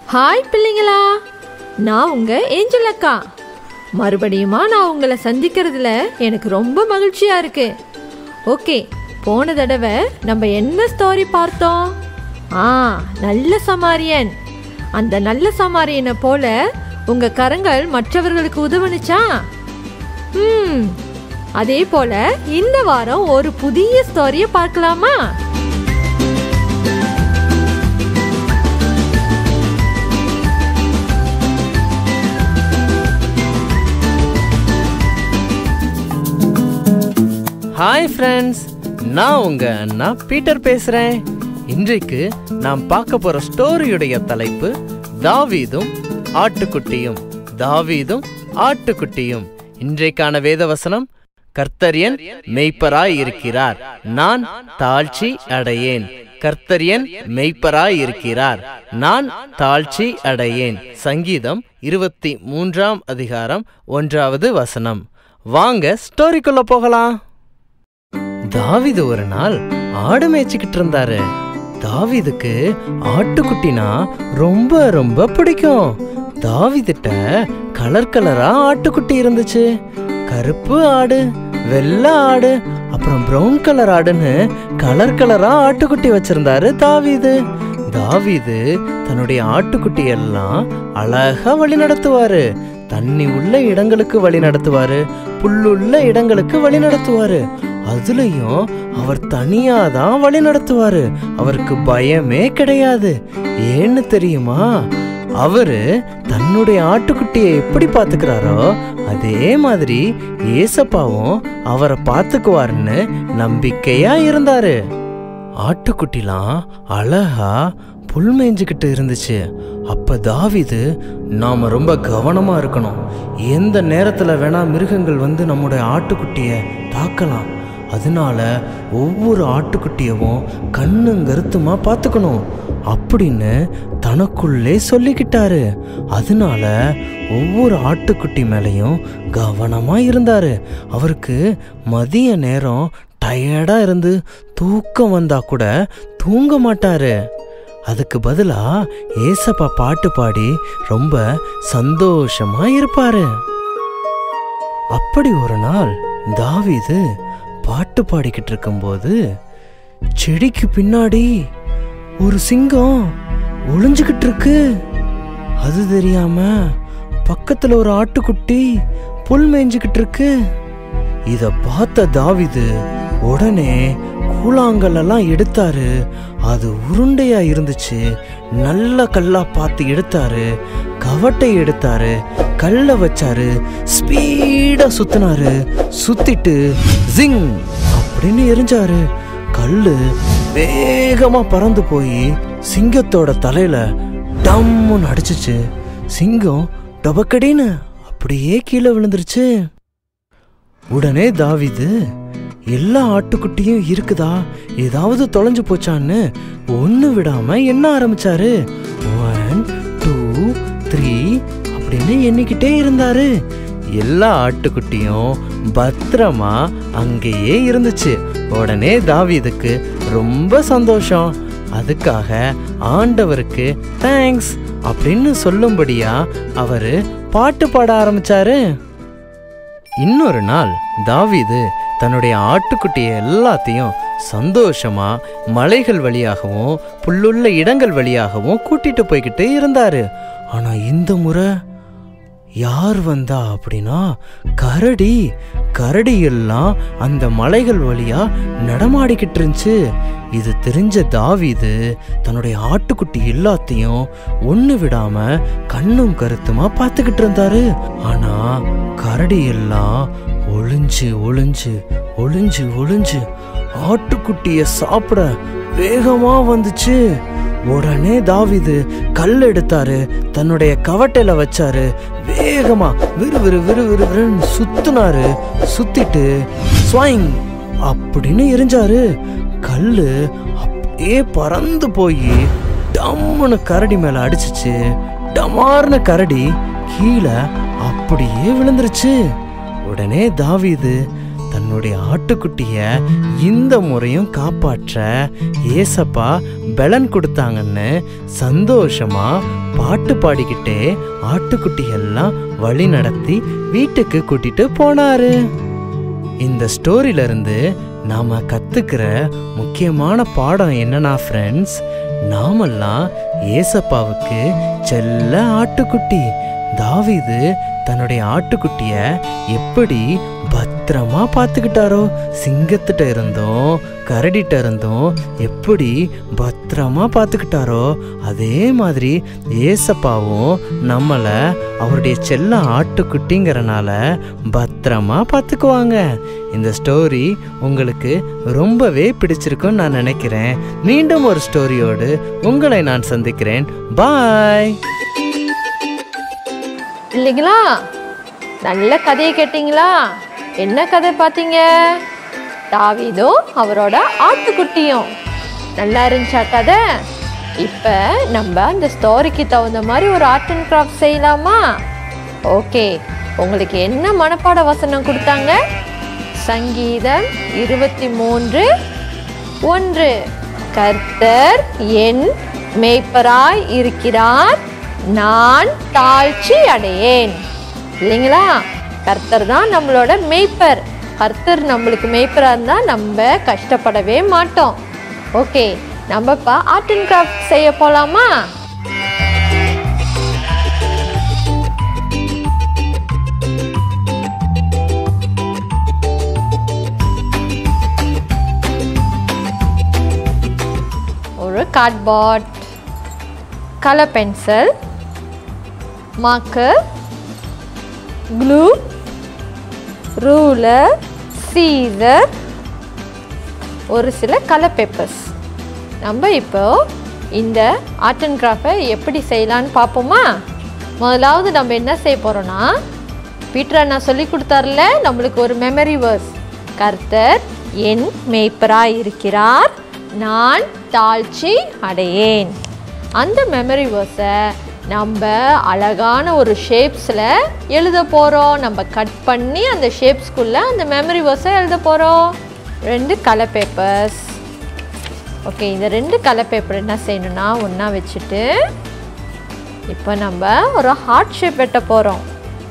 hi பிள்ளைங்களா நான் உங்க ஏஞ்சல் அக்கா மறுபடியுமா நான் உங்களை சந்திக்கிறதுல எனக்கு ரொம்ப மகிழ்ச்சியா இருக்கு ஓகே போன தடவை நம்ம என்ன ஸ்டோரி பார்த்தோம் ஆ நல்ல சமாரியன் அந்த நல்ல சமாரியனை போல உங்க கரங்கள் மற்றவர்களுக்கு உதவுனுச்சா ம் அதே போல இந்த வாரம் ஒரு புதிய ஸ்டோரியை பார்க்கலாமா ஹாய் ஃப்ரெண்ட்ஸ் நான் உங்க அண்ணா பீட்டர் பேசுறேன் இன்றைக்கு நாம் பார்க்க போற ஸ்டோரியுடைய தலைப்பு தாவீதும் ஆட்டுக்குட்டியும் தாவீதும் ஆட்டுக்குட்டியும் இன்றைக்கான வேத வசனம் கர்த்தரியன் மெய்ப்பராய் இருக்கிறார் நான் தாழ்ச்சி அடையேன் கர்த்தரியன் மெய்ப்பராய் இருக்கிறார் நான் தாழ்ச்சி அடையேன் சங்கீதம் இருபத்தி மூன்றாம் அதிகாரம் ஒன்றாவது வசனம் வாங்க ஸ்டோரிக்குள்ள போகலாம் தாவீது ஒரு நாள் ஆடு மேய்ச்சிக்கிட்டு இருந்தாரு தாவீதுக்கு ஆட்டுக்குட்டினா ரொம்ப ரொம்ப பிடிக்கும் தாவீதுட்ட கலர் கலரா ஆட்டுக்குட்டி இருந்துச்சு கருப்பு ஆடு வெள்ளை ஆடு அப்புறம் பிரவுன் கலர் ஆடுன்னு கலர் கலரா ஆட்டுக்குட்டி வச்சிருந்தாரு தாவீது தாவீது தன்னுடைய ஆட்டுக்குட்டி எல்லாம் அழகா வழி நடத்துவாரு தண்ணி உள்ள இடங்களுக்கு வழி நடத்துவாரு புல்லுள்ள இடங்களுக்கு வழி நடத்துவாரு அதுலயும் அவர் தனியா தான் வழி நடத்துவாரு அவருக்கு பயமே கிடையாது ஏன்னு தெரியுமா அவரு தன்னுடைய ஆட்டுக்குட்டியை எப்படி பாத்துக்கிறாரோ அதே மாதிரி ஏசப்பாவும் அவரை பாத்துக்குவாருன்னு நம்பிக்கையா இருந்தாரு ஆட்டுக்குட்டிலாம் அழகா புல் மேய்ஞ்சுக்கிட்டு இருந்துச்சு அப்ப தாவிது நாம ரொம்ப கவனமா இருக்கணும் எந்த நேரத்துல வேணா மிருகங்கள் வந்து நம்முடைய ஆட்டுக்குட்டிய தாக்கலாம் அதனால ஒவ்வொரு ஆட்டுக்குட்டியவும் கண்ணும் கருத்துமா பார்த்துக்கணும் அப்படின்னு தனக்குள்ளே சொல்லிக்கிட்டாரு அதனால ஒவ்வொரு ஆட்டுக்குட்டி மேலேயும் கவனமா இருந்தாரு அவருக்கு மதிய நேரம் டயர்டா இருந்து தூக்கம் வந்தா கூட தூங்க மாட்டாரு அதுக்கு பதிலா ஏசப்பா பாட்டு பாடி ரொம்ப சந்தோஷமா இருப்பாரு அப்படி ஒரு நாள் தாவீது பாட்டு பாடிக்கிட்டு இருக்கும்போது செடிக்கு பின்னாடி ஒரு சிங்கம் ஒளிஞ்சுக்கிட்டு இருக்கு அது தெரியாம பக்கத்துல ஒரு ஆட்டுக்குட்டி புல் மேய்ஞ்சுக்கிட்டு இருக்கு இத பார்த்த தாவிது உடனே கூழாங்கல் எல்லாம் எடுத்தாரு அது உருண்டையா இருந்துச்சு நல்ல கல்லா பார்த்து எடுத்தாரு கவட்டை எடுத்தாரு கல்ல வச்சாரு ஸ்பீடா சுத்தினாரு சுத்திட்டு ஜிங் அப்படின்னு எரிஞ்சாரு கல்லு வேகமா பறந்து போய் சிங்கத்தோட தலையில டம்முன்னு அடிச்சுச்சு சிங்கம் டபக்கடின்னு அப்படியே கீழே விழுந்துருச்சு உடனே தாவிது எல்லா ஆட்டுக்குட்டியும் இருக்குதா ஏதாவது தொலைஞ்சு போச்சான்னு ஒன்று விடாம எண்ண ஆரம்பிச்சாரு ஒன் டூ த்ரீ அப்படின்னு எண்ணிக்கிட்டே இருந்தாரு எல்லா ஆட்டுக்குட்டியும் பத்திரமா அங்கேயே இருந்துச்சு உடனே தாவீதுக்கு ரொம்ப சந்தோஷம் அதுக்காக ஆண்டவருக்கு தேங்க்ஸ் அப்படின்னு சொல்லும்படியா அவரு பாட்டு பாட ஆரம்பிச்சாரு இன்னொரு நாள் தாவீது தன்னுடைய ஆட்டுக்குட்டியை எல்லாத்தையும் சந்தோஷமா மலைகள் வழியாகவும் புல்லுள்ள இடங்கள் வழியாகவும் கூட்டிட்டு போய்கிட்டு இருந்தாரு ஆனா இந்த முறை யார் வந்தா அப்படின்னா கரடி கரடி எல்லாம் அந்த மலைகள் வழியா நடமாடிக்கிட்டு இருந்துச்சு இது தெரிஞ்ச தாவீது தன்னுடைய ஆட்டுக்குட்டி எல்லாத்தையும் ஒண்ணு விடாம கண்ணும் கருத்துமா பார்த்துக்கிட்டு இருந்தாரு ஆனா கரடி எல்லாம் ஒளிஞ்சு ஒளிஞ்சு ஒளிஞ்சு ஒளிஞ்சு ஆட்டுக்குட்டிய சாப்பிட வேகமா வந்துச்சு உடனே தாவிது கல் எடுத்தாரு தன்னுடைய கவட்டையில வச்சாரு வேகமா விறு விறு விறு விறு விறுன்னு சுத்துனாரு சுத்திட்டு ஸ்வைங் அப்படின்னு எரிஞ்சாரு கல்லு அப்படியே பறந்து போய் டம்முன்னு கரடி மேல அடிச்சுச்சு டமார்னு கரடி கீழே அப்படியே விழுந்துருச்சு உடனே தாவீது தன் தன்னுடைய ஆட்டுக்குட்டிய இந்த முறையும் காப்பாற்ற ஏசப்பா பலன் கொடுத்தாங்கன்னு சந்தோஷமா பாட்டு பாடிக்கிட்டே ஆட்டுக்குட்டி எல்லாம் வழி நடத்தி வீட்டுக்கு கூட்டிட்டு போனாரு இந்த ஸ்டோரியில இருந்து நாம கத்துக்கிற முக்கியமான பாடம் என்னன்னா ஃப்ரெண்ட்ஸ் நாமெல்லாம் ஏசப்பாவுக்கு செல்ல ஆட்டுக்குட்டி தாவீது தன்னுடைய ஆட்டுக்குட்டிய எப்படி பத்திரமா பார்த்துக்கிட்டாரோ சிங்கத்திட்ட இருந்தும் கரடிட்ட இருந்தும் எப்படி பத்திரமா பார்த்துக்கிட்டாரோ அதே மாதிரி ஏசப்பாவும் நம்மளை அவருடைய செல்ல ஆட்டுக்குட்டிங்கிறனால பத்திரமா பார்த்துக்குவாங்க இந்த ஸ்டோரி உங்களுக்கு ரொம்பவே பிடிச்சிருக்குன்னு நான் நினைக்கிறேன் மீண்டும் ஒரு ஸ்டோரியோடு உங்களை நான் சந்திக்கிறேன் பாய் இல்லைங்களா நல்ல கதையை கேட்டிங்களா என்ன கதை பார்த்தீங்க தாவீதும் அவரோட ஆட்டுக்குட்டியும் நல்லா இருந்துச்சா கதை இப்போ நம்ம அந்த ஸ்டோரிக்கு தகுந்த மாதிரி ஒரு ஆர்ட் அண்ட் கிராஃப்ட் செய்யலாமா ஓகே உங்களுக்கு என்ன மனப்பாட வசனம் கொடுத்தாங்க சங்கீதம் இருபத்தி மூன்று ஒன்று கர்த்தர் என் மேய்ப்பராய் இருக்கிறார் நான் தாழ்ச்சி அடையேன் இல்லைங்களா கர்த்தர் தான் நம்மளோட மேய்ப்பர் கர்த்தர் நம்மளுக்கு மேய்ப்பராக இருந்தால் நம்ம கஷ்டப்படவே மாட்டோம் ஓகே நம்ம இப்போ ஆர்ட் அண்ட் கிராஃப்ட் செய்ய போகலாமா ஒரு cardboard colour pencil marker glue ruler scissor ஒரு சில கலர் பேப்பர்ஸ் நம்ம இப்போ இந்த ஆர்ட் அண்ட் கிராஃப்டை எப்படி செய்யலான்னு பார்ப்போமா முதலாவது நம்ம என்ன செய்ய போகிறோன்னா பீட்டர் அண்ணா சொல்லி கொடுத்தாருல நம்மளுக்கு ஒரு மெமரி வேர்ஸ் கர்த்தர் என் மேய்ப்பராய் இருக்கிறார் நான் தாழ்ச்சி அடையேன் அந்த மெமரி வேர்ஸை நம்ம அழகான ஒரு ஷேப்ஸில் எழுத போகிறோம் நம்ம கட் பண்ணி அந்த ஷேப்ஸ்குள்ளே அந்த மெமரி வேர்ஸை எழுத போகிறோம் ரெண்டு கலர் பேப்பர்ஸ் ஓகே இந்த ரெண்டு கலர் பேப்பர் என்ன செய்யணும்னா ஒன்றா வச்சுட்டு இப்போ நம்ம ஒரு ஹார்ட் ஷேப் வெட்ட போகிறோம்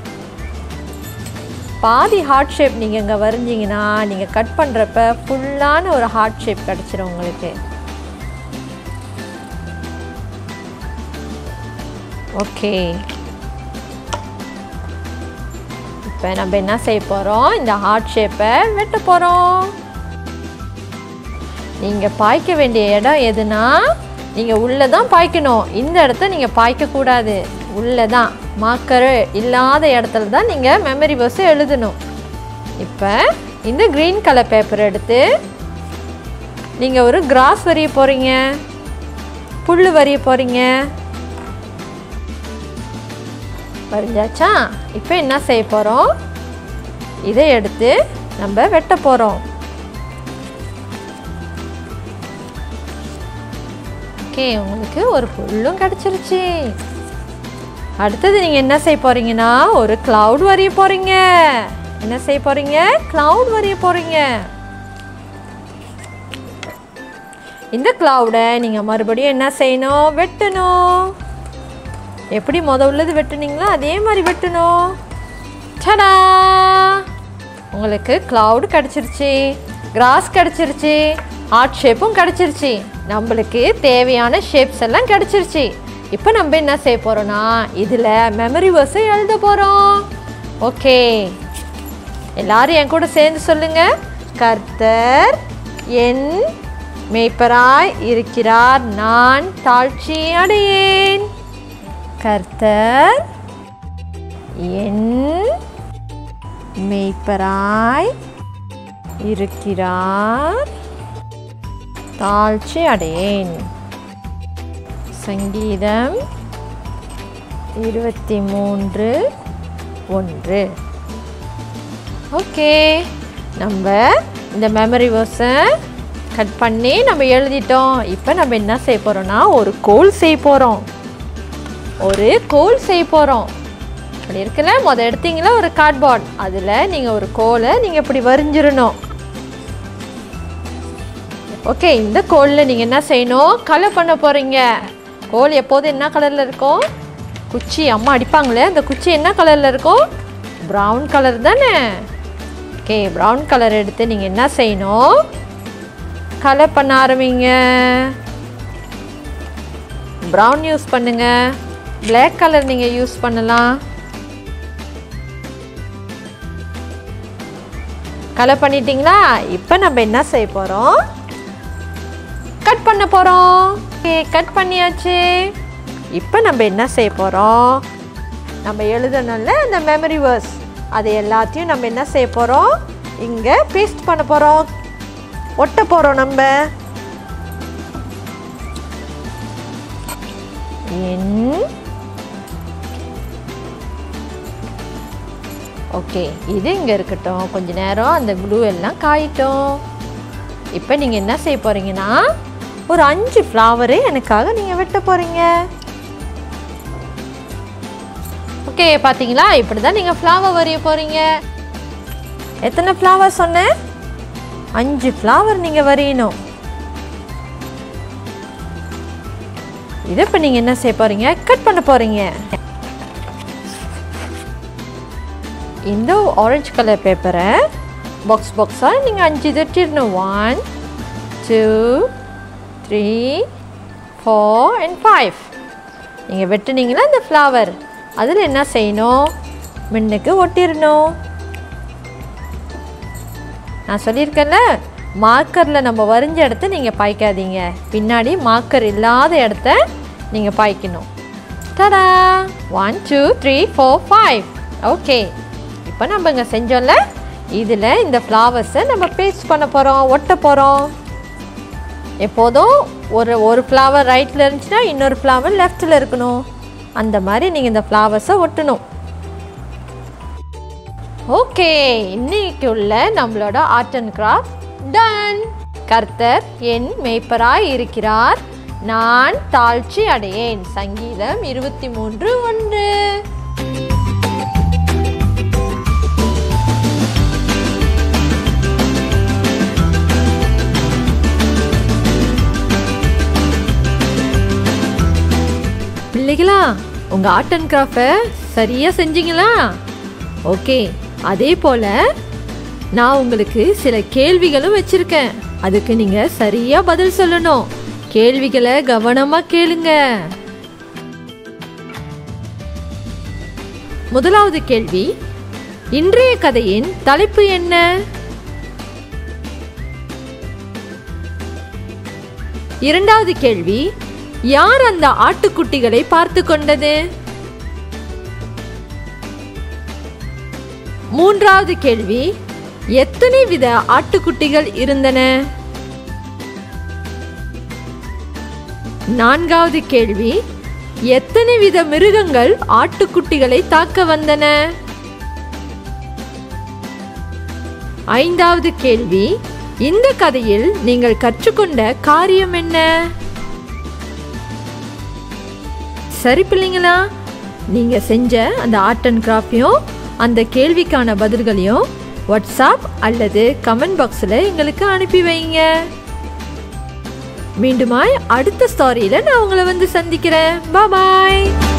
பாதி ஹார்ட் ஷேப் நீங்கள் இங்கே வரைஞ்சிங்கன்னா நீங்கள் கட் பண்ணுறப்ப ஃபுல்லான ஒரு ஹார்ட் ஷேப் கிடச்சிரும் உங்களுக்கு ஓகே இப்போ நம்ம என்ன செய்ய போகிறோம் இந்த ஹார்ட் ஷேப்பை வெட்ட போகிறோம் நீங்கள் பாய்க்க வேண்டிய இடம் எதுனா நீங்கள் உள்ளே தான் பாய்க்கணும் இந்த இடத்த நீங்கள் பாய்க்கக்கூடாது உள்ளே தான் மார்க்கர் இல்லாத இடத்துல தான் நீங்கள் மெமரி பஸ்ஸை எழுதணும் இப்போ இந்த க்ரீன் கலர் பேப்பர் எடுத்து நீங்கள் ஒரு கிராஸ் வரைய போகிறீங்க புல் வரைய போகிறீங்க வரைஞ்சாச்சா இப்போ என்ன செய்ய போகிறோம் இதை எடுத்து நம்ம வெட்ட போகிறோம் ஓகே உங்களுக்கு ஒரு புல்லும் கிடச்சிருச்சு அடுத்தது நீங்கள் என்ன செய்ய போகிறீங்கன்னா ஒரு cloud வரைய போகிறீங்க என்ன செய்ய போகிறீங்க cloud வரைய போகிறீங்க இந்த க்ளவுடை நீங்கள் மறுபடியும் என்ன செய்யணும் வெட்டணும் எப்படி முத உள்ளது வெட்டுனீங்களோ அதே மாதிரி வெட்டணும் டடா உங்களுக்கு cloud கிடச்சிருச்சு கிராஸ் கிடச்சிருச்சு ஹார்ட் ஷேப்பும் கிடச்சிருச்சு நம்மளுக்கு தேவையான ஷேப்ஸ் எல்லாம் கிடச்சிருச்சு இப்போ நம்ம என்ன செய்ய போகிறோன்னா இதில் மெமரி வேர்ஸை எழுத போகிறோம் ஓகே எல்லாரும் என் கூட சேர்ந்து சொல்லுங்க கர்த்தர் என் மேய்ப்பராய் இருக்கிறார் நான் தாழ்ச்சி அடையேன் கர்த்தர் என் மேய்ப்பராய் இருக்கிறார் தாழ்ச்சி அடையேன் சங்கீதம் இருபத்தி மூன்று ஒன்று ஓகே நம்ம இந்த மெமரி வேர்ஸை கட் பண்ணி நம்ம எழுதிட்டோம் இப்போ நம்ம என்ன செய்ய போகிறோம்னா ஒரு கோல் செய்ய போகிறோம் ஒரு கோல் செய்ய போகிறோம் அப்படி இருக்குல்ல முத எடுத்தீங்களா ஒரு கார்ட்போர்ட் அதில் நீங்கள் ஒரு கோலை நீங்கள் இப்படி வரைஞ்சிடணும் ஓகே இந்த கோலில் நீங்கள் என்ன செய்யணும் கலர் பண்ண போகிறீங்க கோல் எப்போதும் என்ன கலரில் இருக்கும் குச்சி அம்மா அடிப்பாங்களே அந்த குச்சி என்ன கலரில் இருக்கும் ப்ரௌன் கலர் தானே ஓகே ப்ரௌன் கலர் எடுத்து நீங்கள் என்ன செய்யணும் கலர் பண்ண ஆரம்பிங்க ப்ரௌன் யூஸ் பண்ணுங்க Black கலர் நீங்கள் யூஸ் பண்ணலாம் கலர் பண்ணிட்டீங்களா இப்போ நம்ம என்ன செய்ய போகிறோம் கட் பண்ண போகிறோம் ஓகே கட் பண்ணியாச்சு இப்போ நம்ம என்ன செய்ய போகிறோம் நம்ம எழுதணும்ல அந்த மெமரி வேர்ஸ் அது எல்லாத்தையும் நம்ம என்ன செய்ய போகிறோம் இங்கே பேஸ்ட் பண்ண போகிறோம் ஒட்ட போகிறோம் நம்ம என் ஓகே இது இங்கே இருக்கட்டும் கொஞ்ச நேரம் அந்த க்ளூ எல்லாம் காயிட்டும் இப்போ நீங்கள் என்ன செய்ய போகிறீங்கன்னா ஒரு அஞ்சு ஃப்ளவரு எனக்காக நீங்கள் வெட்ட போகிறீங்க ஓகே பார்த்தீங்களா இப்படி தான் நீங்கள் ஃப்ளவர் வரைய போகிறீங்க எத்தனை ஃப்ளவர் சொன்னேன் அஞ்சு ஃப்ளவர் நீங்கள் வரையணும் இதை இப்போ நீங்கள் என்ன செய்ய போகிறீங்க கட் பண்ண போகிறீங்க இந்த ஆரஞ்சு கலர் பேப்பரை பாக்ஸ் பாக்ஸாக நீங்கள் அஞ்சு தட்டிடணும் one two three four and five நீங்கள் வெட்டுனீங்களா இந்த ஃப்ளவர் அதில் என்ன செய்யணும் மின்னுக்கு ஒட்டிடணும் நான் சொல்லியிருக்கேன்ல மார்க்கரில் நம்ம வரைஞ்ச இடத்த நீங்கள் பாய்க்காதீங்க பின்னாடி மார்க்கர் இல்லாத இடத்த நீங்கள் பாய்க்கணும் தடா one two three four five okay இப்போ நம்ம இங்கே செஞ்சோம்ல இதில் இந்த ஃப்ளவர்ஸை நம்ம பேஸ்ட் பண்ண போகிறோம் ஒட்ட போகிறோம் எப்போதும் ஒரு ஒரு ஃப்ளவர் ரைட்டில் இருந்துச்சுன்னா இன்னொரு ஃப்ளவர் லெஃப்ட்டில் இருக்கணும் அந்த மாதிரி நீங்கள் இந்த ஃப்ளவர்ஸை ஒட்டணும் ஓகே இன்னைக்கு உள்ள நம்மளோட ஆர்ட் அண்ட் கிராஃப்ட் டன் கர்த்தர் என் மேய்ப்பராய் இருக்கிறார் நான் தாழ்ச்சி அடையேன் சங்கீதம் இருபத்தி மூன்று ஒன்று பிள்ளைகளா உங்கள் ஆர்ட் அண்ட் கிராஃப்டை சரியாக செஞ்சீங்களா ஓகே அதே போல் நான் உங்களுக்கு சில கேள்விகளும் வச்சுருக்கேன் அதுக்கு நீங்கள் சரியாக பதில் சொல்லணும் கேள்விகளை கவனமாக கேளுங்க முதலாவது கேள்வி இன்றைய கதையின் தலைப்பு என்ன இரண்டாவது கேள்வி யார் அந்த ஆட்டுக்குட்டிகளை பார்த்து கொண்டது மூன்றாவது கேள்வி எத்தனை வித ஆட்டுக்குட்டிகள் இருந்தன நான்காவது கேள்வி எத்தனை வித மிருகங்கள் ஆட்டுக்குட்டிகளை தாக்க வந்தன ஐந்தாவது கேள்வி இந்த கதையில் நீங்கள் கற்றுக்கொண்ட காரியம் என்ன சரி பிள்ளைங்களா நீங்கள் செஞ்ச அந்த ஆர்ட் அண்ட் கிராஃப்டையும் அந்த கேள்விக்கான பதில்களையும் வாட்ஸ்அப் அல்லது கமெண்ட் பாக்ஸில் எங்களுக்கு அனுப்பி வைங்க மீண்டுமாய் அடுத்த ஸ்டாரியில் நான் உங்களை வந்து சந்திக்கிறேன் பாய்